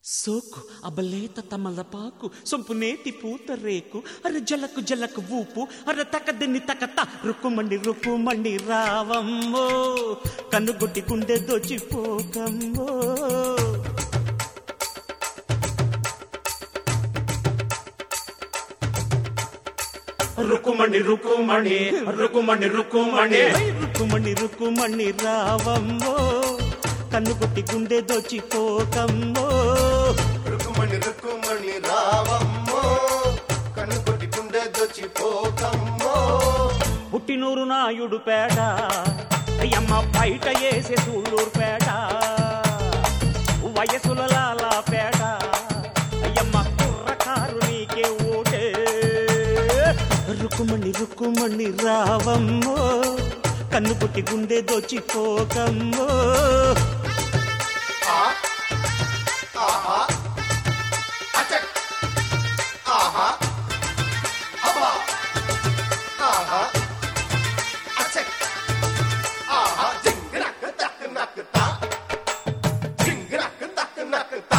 సోకు అబలేత తమలపాకు సొంపు నేతి పూత రేకు అర జలకు జలకు ఊపు అర తకదిని తకత రుక్కుమండి రుక్కుమండి రావమ్మో కన్నుగొట్టి గుండె దోచిపోకమ్మో రుకుమణి రుకుమణి రుకుమణి రుకుమణి రుక్కుమండి రుక్కుమండి రావమ్మో కన్నుగొట్టి గుండె దోచిపోకమ్మో రుకుమణి రుకుమణి రావమ్మో కన్ను కొట్టి గుండె దొచ్చిపోకమ్మో పుట్టినూరు నాయుడు పేట అయ్యమ్మ బయట వేసే సూళ్ళూరు పేట వయసుల లాలా పేట అయ్యమ్మ కుర్రకారు నీకే ఓటే రుక్కుమణి రుక్కుమణి రావమ్మో కన్ను పుట్టి గుండె దోచిపోకమ్మో ఆ ఆహా అచక్ ఆహా అబ్బా ఆహా అచక్ ఆహా జింగనక్ తక్ నక్ తా జింగనక్ తక్ నక్ తా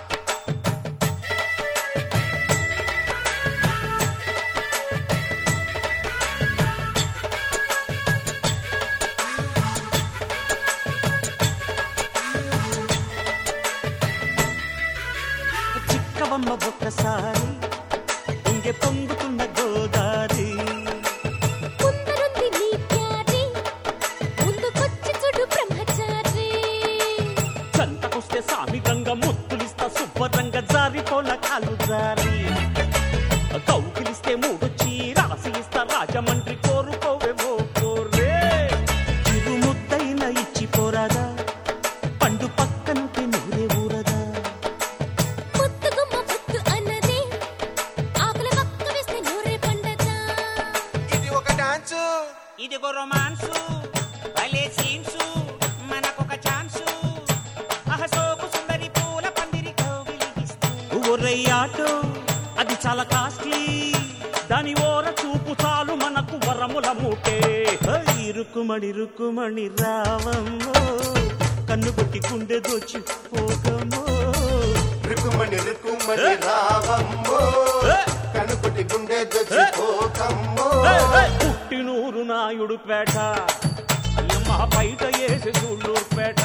చిక్కవమ్మ ఒక్కసారి ఇంకె పొంగుతున్న గోదారి ముందరుంది నీ ప్యారి ముందుకొచ్చి చూడు బ్రహ్మచారి సంతకొస్తే సామి గంగ ముత్తులిస్తా శుభ్రంగా జారిపోల కాలు జారి కౌకిలిస్తే మూడు చీరాసి ఇస్తా రాజమండ్రి కోరుకోవేమో కోరే చిరు ముద్దైన ఇచ్చి పోరాదా పండు పక్కనుంటే నూరే ఊరదా ముద్దుగుమ్మ ముద్దు అన్నది ఆకుల పక్క వేస్తే నూరే పండగ ఇది ఒక డాన్స్ ఇదిగో రొమాన్సు భలే సీన్సు మనకొక ఛాన్సు అహసోకు సుందరి పూల పందిరి కౌగిలిగిస్తూ ఒరయ్యాటో అది చాలా కాస్ట్లీ దాని ఓర చూపు చాలు మనకు వరముల మూటే హై, రుక్కుమణి రుక్కుమణి రావమ్మో కన్ను కొట్టి గుండె దోచి పోగమ్మో రుకుమణి రుకుమణి రావమ్మో కన్ను కొట్టి గుండె దొచ్చిపోకమ్మో పుట్టినూరు నాయుడు పేట అయ్యమ్మ బయట వేసి సూళ్ళూరు పేట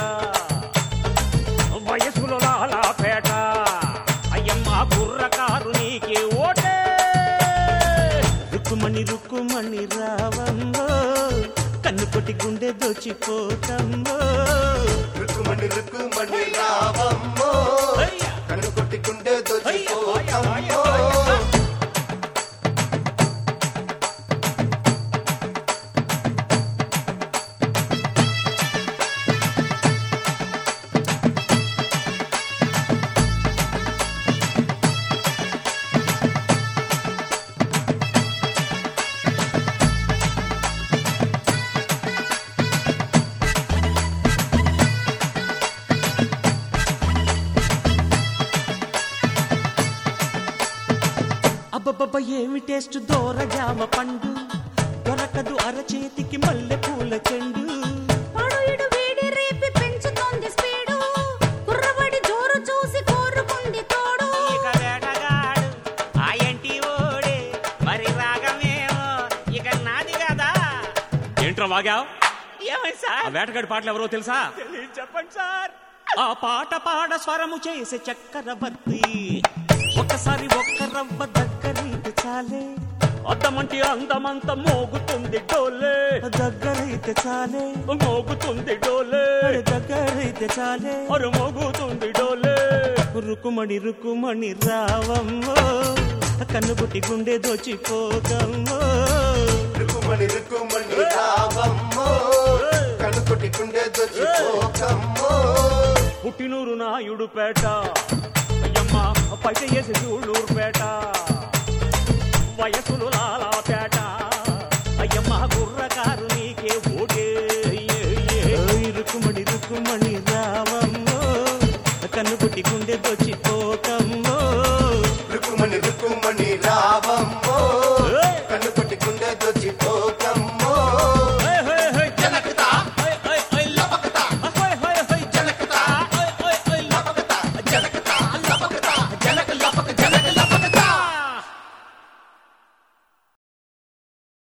వయసులో లాలా పేట అయ్యమ్మ బుర్రకారు నీకే ఓటే రుక్కుమణి రుక్కుమణి రావమ్మో కన్ను కొట్టి గుండె దోచిపోతమ్మో రుకుమణి రుకుమణి రావమ్మో అయ్యా కన్ను కొట్టి గుండె దొచ్చిపోకమ్మో అబ్బబ్బబ్బ ఏమి టేస్ట్ దోరజామ పండు దొరకదు అరచేతికి మల్లె పూల చెండు పడుయుడు వేడి రేపి పెంచుతోంది స్పీడు కుర్రబడి జోరు చూసి కోరుకుంది తోడు ఇక వేటగాడు ఆ ఎంటి ఓడే మరి రాగమేమో ఇక నాది కదా ఏంట్రా వాగావ్ ఏమై ఆ సార్ వేటగాడి పాటలు ఎవరో తెలుసా చెప్పండి సార్ ఆ పాట పాడ స్వరము చేసే చక్కరవర్తి ఒకసారి ఒక్క రవ్వ దగ్గరైతే చాలే అద్దమంటి అందమంత మోగుతుంది డోలే దగ్గరైతే చాలే మోగుతుంది డోలే దగ్గరైతే చాలే అరు మోగుతుంది డోలే రుకుమణి రుకుమణి రావమ్మో కన్నుగుట్టి గుండె దోచిపోకమ్మో రుకుమణి రుకుమణి రావమ్మో కన్ను కొట్టి గుండె దొచ్చిపోకమ్మో పుట్టినూరు నాయుడు పేట అయ్యమ్మ పైట వేసి చూళ్ళూరు పేట వయసులు లాలా పేట అయ్యమ్మ గుర్రకారు నీకే ఓటే రుకుమణి రుకుమణి రావమ్మో కన్ను పుట్టి గుండె దొచ్చిపోకమ్మో రుకుమణి రుకుమణి రావమ్మో